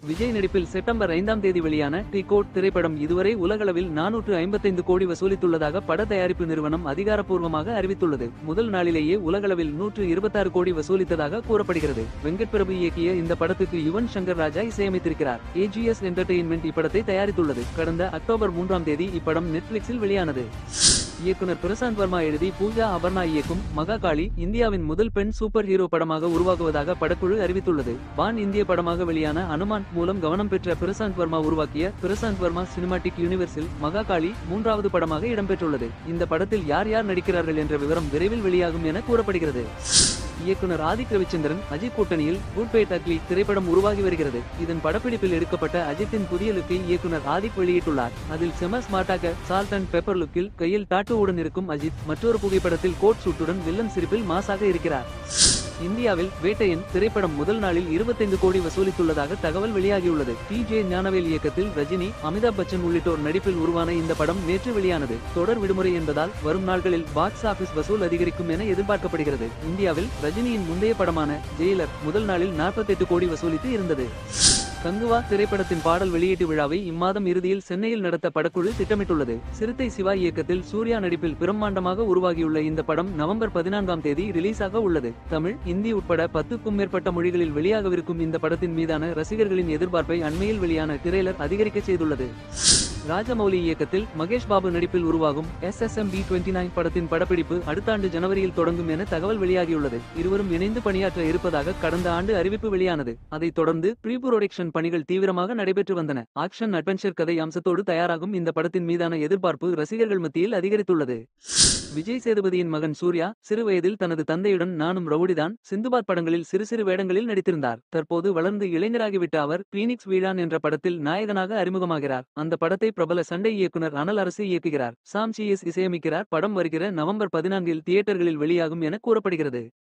விஜய் நடிப்பில் செப்டம்பர் ஐந்தாம் தேதி வெளியான டி கோட் திரைப்படம் இதுவரை உலகளவில் நானூற்று ஐம்பத்தைந்து கோடி வசூலித்துள்ளதாக பட தயாரிப்பு நிறுவனம் அதிகாரப்பூர்வமாக அறிவித்துள்ளது முதல் நாளிலேயே உலகளவில் நூற்று இருபத்தாறு கோடி வசூலித்ததாக கூறப்படுகிறது வெங்கட் பிரபு இயக்கிய இந்த படத்துக்கு யுவன் சங்கர் ராஜா இசையமைத்திருக்கிறார் ஏஜிஎஸ் என்டர்டெயின்மெண்ட் இப்படத்தை தயாரித்துள்ளது கடந்த அக்டோபர் மூன்றாம் தேதி இப்படம் நெட்ஃபிளிக்ஸில் வெளியானது இயக்குனர் பிரசாந்த் வர்மா எழுதி பூஜா அபர்ணா இயக்கும் மகாகாளி இந்தியாவின் முதல் பெண் சூப்பர் ஹீரோ படமாக உருவாகுவதாக படக்குழு அறிவித்துள்ளது பான் இந்திய படமாக வெளியான அனுமான் மூலம் கவனம் பெற்ற பிரசாந்த் வர்மா உருவாக்கிய பிரசாந்த் வர்மா சினிமாட்டிக் யூனிவர்ஸில் மகாகாளி மூன்றாவது படமாக இடம்பெற்றுள்ளது இந்த படத்தில் யார் யார் நடிக்கிறார்கள் என்ற விவரம் விரைவில் வெளியாகும் என கூறப்படுகிறது இயக்குனர் ஆதிக் ரவிச்சந்திரன் அஜித் கூட்டணியில் குட் பை தக்லி திரைப்படம் உருவாகி வருகிறது இதன் படப்பிடிப்பில் எடுக்கப்பட்ட அஜித்தின் புதிய லுக்கை இயக்குனர் ஆதிக் வெளியிட்டுள்ளார் அதில் செம ஸ்மார்ட்டாக சால்ட் அண்ட் பெப்பர் லுக்கில் கையில் டாட்டூவுடன் இருக்கும் அஜித் மற்றொரு புகைப்படத்தில் கோட் சூட்டுடன் வில்லன் சிரிப்பில் மாசாக இருக்கிறார் இந்தியாவில் வேட்டையன் திரைப்படம் முதல் நாளில் 25 கோடி வசூலித்துள்ளதாக தகவல் வெளியாகியுள்ளது டி ஜே ஞானவேல் இயக்கத்தில் ரஜினி அமிதாப் பச்சன் உள்ளிட்டோர் நடிப்பில் உருவான இந்த படம் நேற்று வெளியானது தொடர் விடுமுறை என்பதால் வரும் நாட்களில் பாக்ஸ் ஆபீஸ் வசூல் அதிகரிக்கும் என எதிர்பார்க்கப்படுகிறது இந்தியாவில் ரஜினியின் முந்தைய படமான ஜெயிலர் முதல் நாளில் 48 கோடி வசூலித்து இருந்தது கங்குவா திரைப்படத்தின் பாடல் வெளியீட்டு விழாவை இம்மாதம் இறுதியில் சென்னையில் நடத்த படக்குழு திட்டமிட்டுள்ளது சிறுத்தை சிவா இயக்கத்தில் சூர்யா நடிப்பில் பிரம்மாண்டமாக உருவாகியுள்ள இந்த படம் நவம்பர் பதினான்காம் தேதி ரிலீஸ் ஆக உள்ளது தமிழ் இந்தி உட்பட பத்துக்கும் மேற்பட்ட மொழிகளில் வெளியாகவிருக்கும் இந்த படத்தின் மீதான ரசிகர்களின் எதிர்பார்ப்பை அண்மையில் வெளியான திரைலர் அதிகரிக்க செய்துள்ளது ராஜமௌலி இயக்கத்தில் மகேஷ் பாபு நடிப்பில் உருவாகும் S S M B twenty nine படத்தின் படப்பிடிப்பு அடுத்த ஆண்டு ஜனவரியில் தொடங்கும் என தகவல் வெளியாகியுள்ளது இருவரும் இணைந்து பணியாற்ற இருப்பதாக கடந்த ஆண்டு அறிவிப்பு வெளியானது அதைத் தொடர்ந்து ப்ரீ புரொடக்ஷன் பணிகள் தீவிரமாக நடைபெற்று வந்தன ஆக்ஷன் அட்வென்ச்சர் கதை அம்சத்தோடு தயாராகும் இந்த படத்தின் மீதான எதிர்பார்ப்பு ரசிகர்கள் மத்தியில் அதிகரித்துள்ளது விஜய் சேதுபதியின் மகன் சூர்யா சிறு வயதில் தனது தந்தையுடன் நானும் ரவுடிதான் சிந்துபாத் படங்களில் சிறு சிறு வேடங்களில் நடித்திருந்தார் தற்போது வளர்ந்து இளைஞராகிவிட்ட அவர் பீனிக்ஸ் வீழான் என்ற படத்தில் நாயகனாக அறிமுகமாகிறார் அந்த படத்தை பிரபல சண்டை இயக்குனர் அனல் அரசு இயக்குகிறார் சாம் சி எஸ் இசையமைக்கிறார் படம் வருகிற நவம்பர் பதினான்கில் தியேட்டர்களில் வெளியாகும் என கூறப்படுகிறது